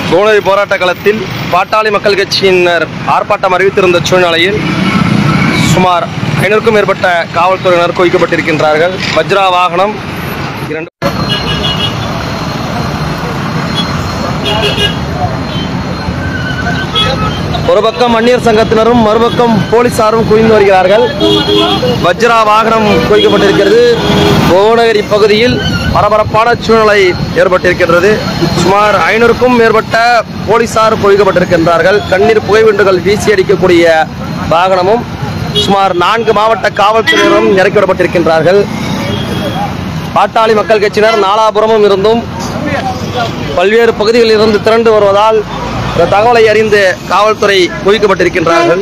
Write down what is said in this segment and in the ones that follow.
கோனரி போராட்ட களத்தில் பாட்டாளி மக்கள் கட்சியினர் ஆர்ப்பாட்டம் அறிவித்திருந்த சூழ்நிலையில் சுமார் ஐநூறுக்கும் மேற்பட்ட காவல்துறையினர் குவிக்கப்பட்டிருக்கின்றார்கள் வஜ்ரா வாகனம் இரண்டு ஒரு பக்கம் அந்நியர் சங்கத்தினரும் மறுபக்கம் போலீசாரும் குவிந்து வருகிறார்கள் வஜ்ரா வாகனம் குவிக்கப்பட்டிருக்கிறது புவனகிரி பகுதியில் பரபரப்பான சூழ்நிலை ஏற்பட்டிருக்கின்றது சுமார் ஐநூறுக்கும் மேற்பட்ட போலீசார் குவிக்கப்பட்டிருக்கின்றார்கள் கண்ணீர் புகைவிண்டுகள் வீசி அடிக்கக்கூடிய வாகனமும் சுமார் நான்கு மாவட்ட காவல்துறையினரும் இறக்கிவிடப்பட்டிருக்கின்றார்கள் பாட்டாளி மக்கள் கட்சியினர் நாலாபுரமும் இருந்தும் பல்வேறு பகுதிகளில் இருந்து திரண்டு வருவதால் இந்த தகவலை அறிந்து காவல்துறை குவிக்கப்பட்டிருக்கின்றார்கள்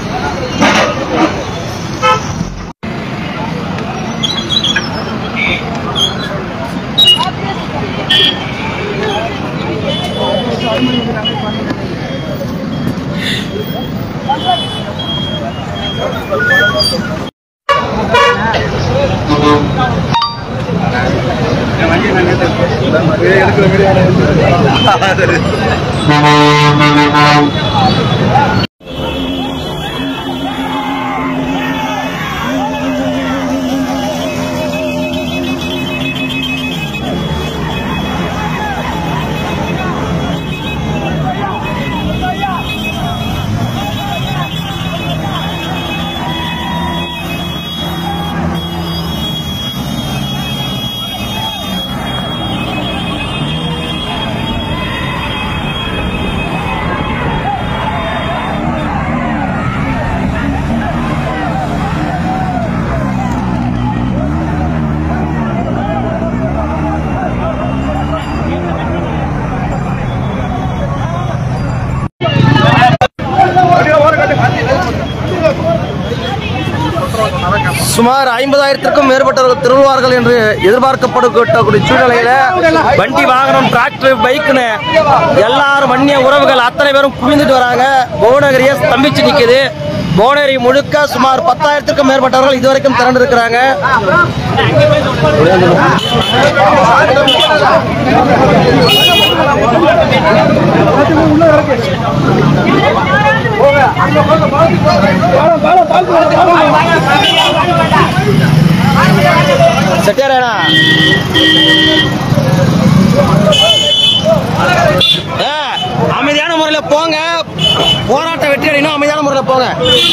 சுமார் ஐம்பதாயிரத்திற்கும் மேற்பட்டவர்கள் திருவார்கள் என்று எதிர்பார்க்கப்படக்கூடிய சூழ்நிலையில வண்டி வாகனம் டிராக்டர் பைக்குன்னு எல்லாரும் வன்னிய உறவுகள் அத்தனை பேரும் குவிந்துட்டு வராங்க புவனகிரியை ஸ்தம்பிச்சு நிக்குது புவனகிரி முழுக்க சுமார் பத்தாயிரத்திற்கும் மேற்பட்டவர்கள் இதுவரைக்கும் திரண்டு இருக்கிறாங்க செட்டியாரேனா ஏ, அமைதியான முறையில் போங்க போராட்டம் வெற்றி அடையணும் அமைதியான முறையில் போங்க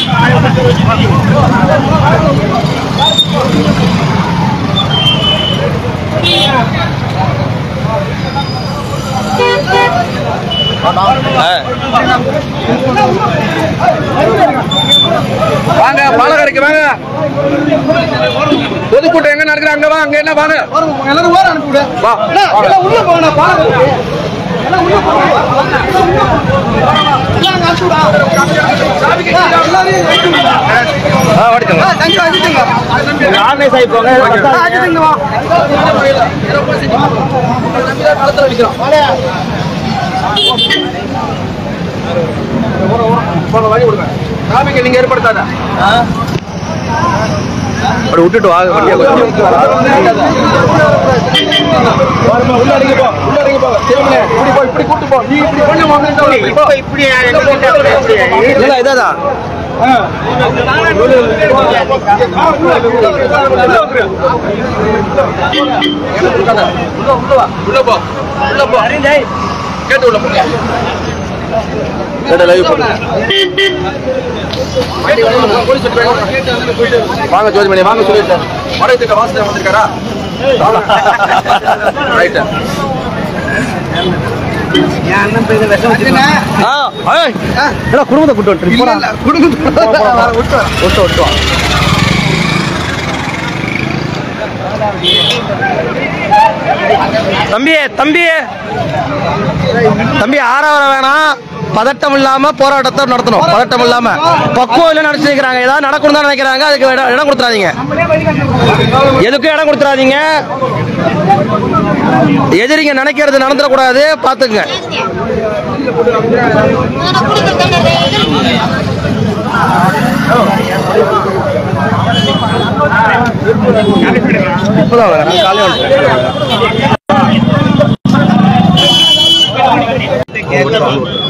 ஆ. வாங்க பாலக்கரைக்கு வாங்க பொதுக்கூட்டம் எங்க நடக்குது அங்க வா அங்க என்ன வாங்க எல்லாரும் ஓர அனுப்பி விடு வா எல்லாம் உள்ள போங்க பாலகருக்கு எல்லாம் உள்ள போங்க எல்லாம் அங்க அனுப்பி விடா எல்லாரையும் அனுப்பி விடுடா. ஆ, ஓடிக்கோங்க ஆ, தங்கி வச்சுட்டுங்க ஆர்கனைஸ் ஆகி போங்க ஆ, வச்சுட்டுங்க வா போங்க வழி விடுங்க டிராபிக் நீங்க ஏற்படுத்தாத அப்படி விட்டுட்டு வாங்க வண்டியை கொஞ்சம். உள்ள இறங்கி போ உள்ள இறங்கி போ திரும்பி இப்படி போ இப்படி கூட்டு போ நீ இப்படி கொஞ்சம் வாங்க இப்படி இப்படி இல்ல இதான் உள்ள போ உள்ள போ கேட்டு உள்ள போங்க லைவ் போடுங்க வாங்க ஜோதிமணி வாங்க சொல்லிட்டேன் வடக்கு வாசனை வந்திருக்காரா ரைட் ஆ ஏய் என்னடா குடும்பத்தை கூட்டு வந்துட்டு இல்ல இல்ல குடும்பத்தோட வர விட்டு வர. விட்டு விட்டு வா. தம்பி தம்பி தம்பி ஆறாவர வேணாம் பதட்டம் இல்லாம போராட்டத்தை நடத்தணும் பதட்டம் இல்லாம பக்குவம் இல்ல நினைச்சு நினைக்கிறாங்க ஏதாவது நடக்கணும் தான் நினைக்கிறாங்க அதுக்கு இடம் இடம் கொடுத்துறாதீங்க எதுக்கும் இடம் கொடுத்துறாதீங்க எதிரிங்க நினைக்கிறது நடந்துடக்கூடாது பாத்துக்குங்க இப்பதான் வரேன் காலையில் வந்துட்டேன்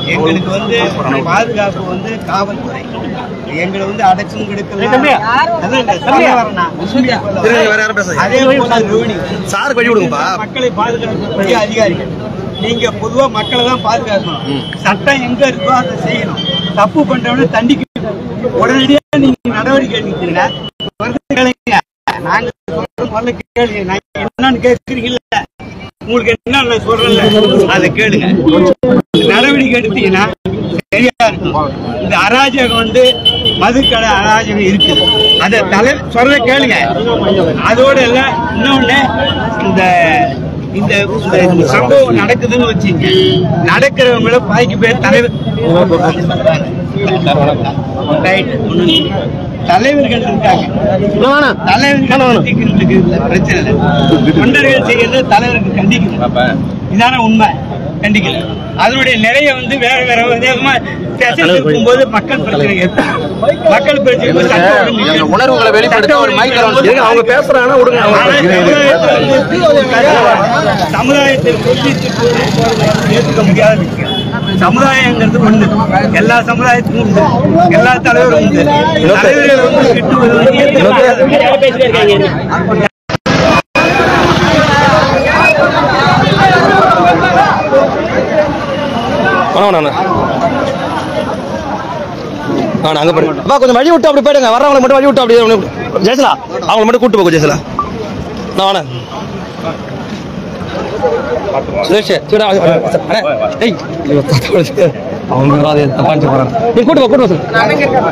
எங்களுக்கு வந்து பாதுகாப்பு வந்து காவல்துறை எங்களை வந்து அடைச்சும் கெடுக்கலாம் அதான் இந்த சொல்ல வரேனா? உண்மையை சொல்ல வரேன். திருநெல்வேலி வேற யாரும் பேசுங்க. அதே போல ரோனி சாருக்கு வழி விடுங்கப்பா மக்களை பாதுகாக்கக்கூடிய அதிகாரிகள் நீங்க பொதுவா மக்களை தான் பாதுகாக்கணும் சட்டம் எங்க இருக்கோ அதை செய்யணும் தப்பு பண்றவன தண்டிக்க உடனடியா நீங்க நடவடிக்கை எடுக்கிறீங்க கேளுங்க நாங்க சொல்றது முதல்ல கேளுங்க நான் என்னன்னு கேட்கறீங்கல்ல உங்களுக்கு என்ன நான் சொல்றேன்ல அதை கேளுங்க நடவடிக்கை எடுத்தீங்கன்னா சரியா இருக்கும் இந்த அராஜகம் வந்து மதுக்கடை அராஜகம் இருக்குது அதை தலை சொல்ற கேளுங்க அதோட எல்லாம் இன்னொன்னு இந்த இந்த இந்த- இந்த சம்பவம் நடக்குதுன்னு வச்சுங்க நடக்கிறவங்கள பாய்க்கு பேர் தலைவர் ரைட் தலைவர்கள் இருக்காங்க தலைவர்கள் கண்டிக்கிறதுக்கு பிரச்சனை இல்லை தொண்டர்கள் செய்யறது தலைவருக்கு கண்டிக்கணும் இதான உண்மை கண்டிக்கல அதனுடைய நிலையை வந்து வேற வேற விதமா ஸ்டேஷன்ல இருக்கும்போது மக்கள் பிரச்சனை ஏற்படும் மக்கள் பிரச்சனை சட்டம் ஒழுங்கு எங்க உணர்வுகளை வெளிப்படுத்த ஒரு மைக் இருங்க, அவங்க பேசுறாங்கன்னா விடுங்க ஆனா சமுதாயத்தில் சமுதாயத்தில் கொள்ளித்து ஏற்றுக்க முடியாத விஷயம் சமுதாயங்கிறது ஒண்ணு எல்லா சமுதாயத்துக்கும் உண்டு எல்லா தலைவரும் உண்டு தலைவர்கள் வந்து கிட்டுவது வந்து ஏற்றுக்க முடியாத விஷயம். வேணாம் வேணாம் வேணாம் அங்கே போய் அப்பா கொஞ்சம் வழி விட்டு அப்படி போயிடுங்க வர்றவங்களை மட்டும் வழி விட்டு அப்படியே ஜெயசலா அவங்கள மட்டும் கூட்டு போங்க ஜெயசலா நான் வேணேன் சுரேஷ் சரி அண்ணே ஏய் அவங்க வராது தப்பான்னு போகிறாங்க நீ கூட்டு போ கூட்டு போ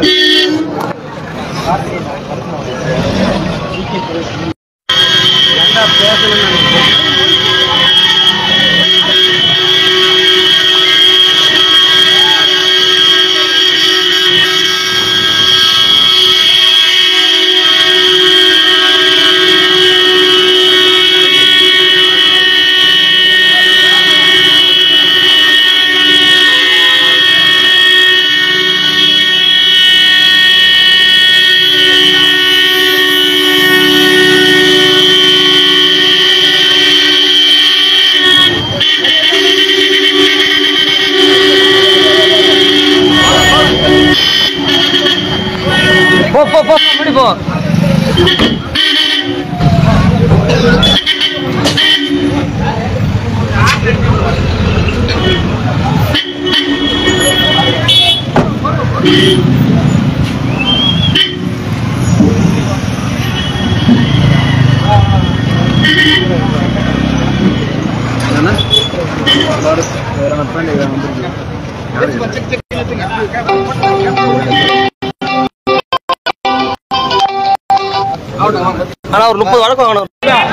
போ போ போ முடி போ ஆனா ஒரு முப்பது வழக்கம் வாங்கணும்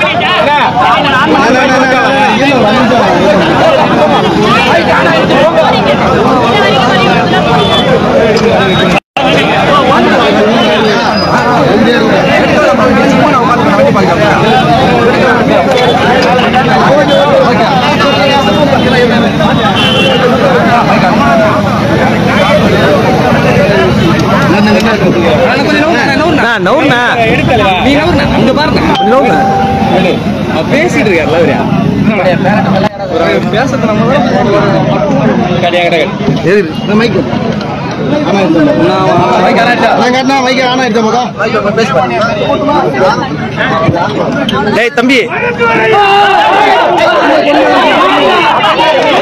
நான் நவுண்ணா நீ நவுண்ணா அங்க பாருங்க நவுண்ணா பேசிட்டு இருக்காருல அவரு பேசுறது நம்ம கிடையாது கிடையாது மைக்கு டேய் தம்பி